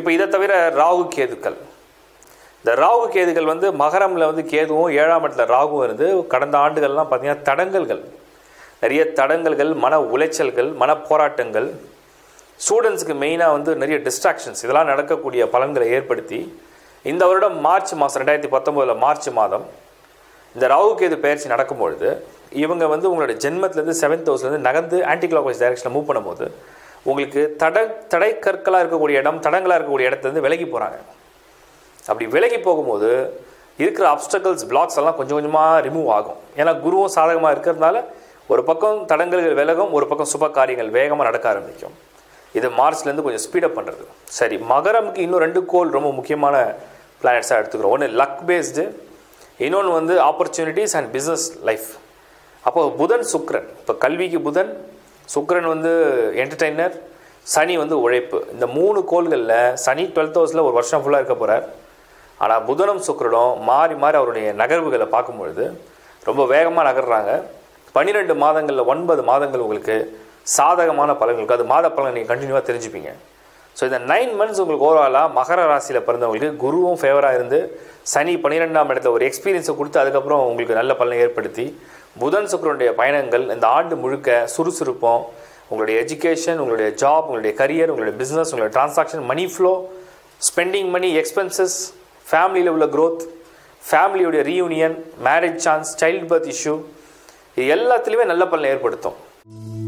இப்போ இதை தவிர ராகு கேதுக்கள் இந்த ராகு கேதுகள் வந்து மகரமில் வந்து கேதுவும் ஏழாம் இடத்துல ராகுவும் இருந்து கடந்த ஆண்டுகள்லாம் பார்த்தீங்கன்னா தடங்கல்கள் நிறைய தடங்கல்கள் மன உளைச்சல்கள் மன போராட்டங்கள் ஸ்டூடெண்ட்ஸுக்கு மெயினாக வந்து நிறைய டிஸ்ட்ராக்ஷன்ஸ் இதெல்லாம் நடக்கக்கூடிய பலன்களை ஏற்படுத்தி இந்த வருடம் மார்ச் மாதம் ரெண்டாயிரத்தி பத்தொம்போதில் மார்ச் மாதம் இந்த ராகு கேது பயிற்சி நடக்கும்பொழுது இவங்க வந்து உங்களோட ஜென்மத்திலேருந்து செவன்த் ஹவுஸ்லேருந்து நகர்ந்து ஆன்டி கிளாக் வைஸ் டைரக்ஷனில் மூவ் பண்ணும்போது உங்களுக்கு தட தடை கற்களாக இருக்கக்கூடிய இடம் தடங்களாக இருக்கக்கூடிய இடத்துலேருந்து விலகி போகிறாங்க அப்படி விலகி போகும்போது இருக்கிற அப்டக்கல்ஸ் பிளாக்ஸ் எல்லாம் கொஞ்சம் கொஞ்சமாக ரிமூவ் ஆகும் ஏன்னா குருவும் சாதகமாக இருக்கிறதுனால ஒரு பக்கம் தடங்கல்கள் விலகும் ஒரு பக்கம் சுப காரியங்கள் வேகமாக நடக்க ஆரம்பிக்கும் இது மார்ச்லேருந்து கொஞ்சம் ஸ்பீடப் பண்ணுறது சரி மகரமுக்கு இன்னும் ரெண்டு கோல் ரொம்ப முக்கியமான பிளானட்ஸாக எடுத்துக்கிறோம் ஒன்று லக் பேஸ்டு இன்னொன்று வந்து ஆப்பர்ச்சுனிட்டிஸ் அண்ட் பிஸ்னஸ் லைஃப் அப்போ புதன் சுக்கிரன் இப்போ கல்விக்கு புதன் சுக்கிரன் வந்து என்டர்டெய்னர் சனி வந்து உழைப்பு இந்த மூணு கோள்களில் சனி டுவெல்த் ஹவுஸில் ஒரு வருஷம் ஃபுல்லாக இருக்க போகிறார் ஆனால் புதனும் சுக்கிரனும் மாறி மாறி அவருடைய நகர்வுகளை பார்க்கும்பொழுது ரொம்ப வேகமாக நகர்றாங்க பன்னிரெண்டு மாதங்களில் ஒன்பது மாதங்கள் உங்களுக்கு சாதகமான பலன்களுக்கு அது மாத பலன் நீங்கள் கண்டினியூவாக தெரிஞ்சுப்பீங்க ஸோ இந்த நைன் மந்த்ஸ் உங்களுக்கு ஓவராலாக மகர ராசியில் பிறந்தவங்களுக்கு குருவும் ஃபேவராக இருந்து சனி பன்னிரெண்டாம் இடத்துல ஒரு எக்ஸ்பீரியன்ஸை கொடுத்து அதுக்கப்புறம் உங்களுக்கு நல்ல பலனை ஏற்படுத்தி புதன் சுக்கரனுடைய பயணங்கள் இந்த ஆண்டு முழுக்க சுறுசுறுப்போம் உங்களுடைய எஜுகேஷன் உங்களுடைய ஜாப் உங்களுடைய கரியர் உங்களுடைய பிஸ்னஸ் உங்களுடைய transaction money flow spending money expenses ஃபேமிலியில் உள்ள growth ஃபேமிலியுடைய reunion marriage chance child birth issue இது எல்லாத்துலேயுமே நல்ல பலனை ஏற்படுத்தும்